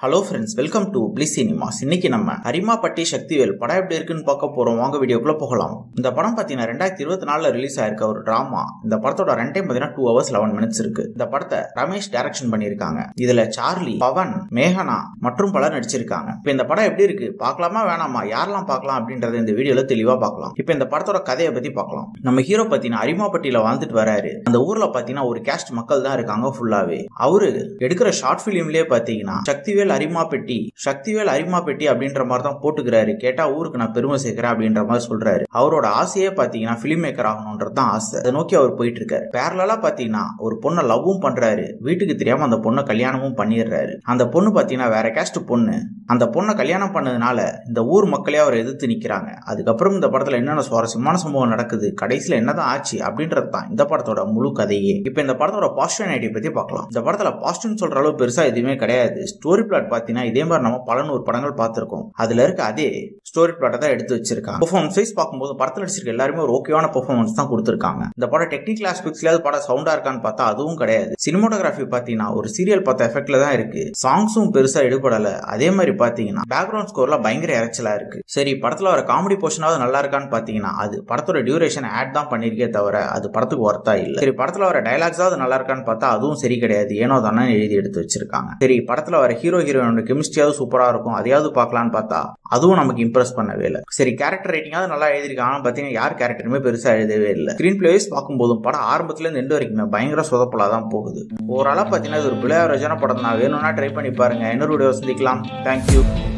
hello friends welcome to Bliss cinemas இன்னைக்கு நம்ம அரிமாப்பட்டி சக்திவேல் படம் எப்படி இருக்குன்னு பார்க்க போறோம் வாங்க வீடியோக்குள்ள போகலாம் இந்த படம் பார்த்தீங்கன்னா ரெண்டாயிரத்தி இருபத்தி நாலுல ரிலீஸ் ஆயிருக்க ஒரு டிராமா இந்த படத்தோட ரன் டைம் பார்த்தீங்கன்னா டூ ஹவர்ஸ் லெவன் மினிட்ஸ் இருக்கு இந்த படத்தை ரமேஷ் டைரக்ஷன் பண்ணியிருக்காங்க இதுல சார்லி பவன் மேகனா மற்றும் பலர் நடிச்சிருக்காங்க இப்போ இந்த படம் எப்படி இருக்கு பார்க்கலாமா வேணாமா யாரெல்லாம் பார்க்கலாம் அப்படின்றத இந்த வீடியோல தெளிவா பார்க்கலாம் இப்போ இந்த படத்தோட கதையை பத்தி பார்க்கலாம் நம்ம ஹீரோ பார்த்தீங்கன்னா அரிமாப்பட்டியில வாழ்ந்துட்டு வராரு அந்த ஊர்ல பார்த்தீங்கன்னா ஒரு கேஸ்ட் மக்கள் தான் இருக்காங்க ஃபுல்லாவே அவரு எடுக்கிற ஷார்ட் ஃபிலிம்லயே பார்த்தீங்கன்னா சக்திவேல் அரிமா பெட்டி சக்திவேல் அரிமா பெட்டி அப்படின்ற மாதிரி தான் போட்டுக்கிறாரு கேட்டா ஊருக்கு நான் பெருமை சேர்க்கிறேன் அப்படின்ற மாதிரி சொல்றாரு அவரோட ஆசையே பாத்தீங்கன்னா பிலிம் மேக்கர் ஆகணும்ன்றது தான் ஆசை அதை நோக்கி அவர் போயிட்டு இருக்காரு பேரலா பாத்தீங்கன்னா ஒரு பொண்ணை லவ்வும் பண்றாரு வீட்டுக்கு தெரியாம அந்த பொண்ணை கல்யாணமும் பண்ணிடுறாரு அந்த பொண்ணு பாத்தீங்கன்னா வேற கேஸ்ட் பொண்ணு அந்த பொண்ணை கல்யாணம் பண்ணதுனால இந்த ஊர் மக்களே அவரை எதிர்த்து நிக்கிறாங்க அதுக்கப்புறம் இந்த படத்துல என்னென்ன சுவாரஸ்யமான சம்பவம் நடக்குது கடைசியில என்னதான் ஆச்சு அப்படின்றது தான் இந்த படத்தோட முழு கதையே இப்ப இந்த படத்தோட பாசிட்டிவ் நைட்டி பத்தி பார்க்கலாம் இந்த படத்துல பாசிட்டிவ் சொல்ற அளவு பெருசா எதுவுமே கிடையாது ஸ்டோரி பிளாட் பாத்தீங்கன்னா இதே மாதிரி நம்ம பல நூறு படங்கள் பார்த்திருக்கோம் அதுல இருக்க அதே ஸ்டோரி பிளாட்டை தான் எடுத்து வச்சிருக்காங்க பெர்ஃபார்மன்ஸ் வைஸ் பார்க்கும்போது படத்தில் நடிச்சிருக்க எல்லாருமே ஒரு ஓகேவான பெர்ஃபார்மன்ஸ் தான் கொடுத்துருக்காங்க இந்த படம் டெக்னிக்கல் ஆஸ்பெக்ட்ஸ்ல படம் சவுண்டா இருக்கான்னு பார்த்தா அதுவும் கிடையாது சினிமோட்டோகிராஃபி பாத்தீங்கன்னா ஒரு சீரியல் பார்த்த எஃபெக்ட்ல தான் இருக்கு சாங்ஸும் பெருசா எடுபடல அதே மாதிரி பாத்தீங்கன்னா பேக்ரவுண்ட் ஸ்கோர்ல பயங்கர இறைச்சலா இருக்கு சரி படத்துல வர காமெடி போர்ஷனாவது நல்லா இருக்கான்னு பாத்தீங்கன்னா அது படத்தோட டியூரேஷன் ஆட் தான் பண்ணிருக்கே தவிர அது படத்துக்கு ஒர்த்தா இல்ல சரி படத்துல வர டைலாக்ஸாவது நல்லா இருக்கான்னு பார்த்தா அதுவும் சரி கிடையாது ஏனோ தானே எழுதி எடுத்து வச்சிருக்காங்க சரி படத்துல வர ஹீரோ ஹீரோயினோட கெமிஸ்ட்ரியாவது சூப்பரா இருக்கும் அதையாவது பார்க்கலான்னு பார்த்தா அதுவும் நமக்கு இம்ப்ரெஸ் பண்ணவே இல்லை சரி கேரக்டர் ரைட்டிங்காவது நல்லா எழுதிருக்காங்க பார்த்தீங்கன்னா யார் கேரக்டருமே பெருசா எழுதவே இல்லை ஸ்கிரீன் பிளேஸ் பார்க்கும்போதும் படம் ஆரம்பத்துல இருந்து எண்டு வரைக்குமே பயங்கர சொதப்பலா தான் போகுது ஓரளவு பார்த்தீங்கன்னா இது ஒரு பிள்ளையார் ரஜன படம் தான் வேணும்னா ட்ரை பண்ணி பாருங்க இன்னொரு வீடியோ சந்திக்கலாம் தேங்க்யூ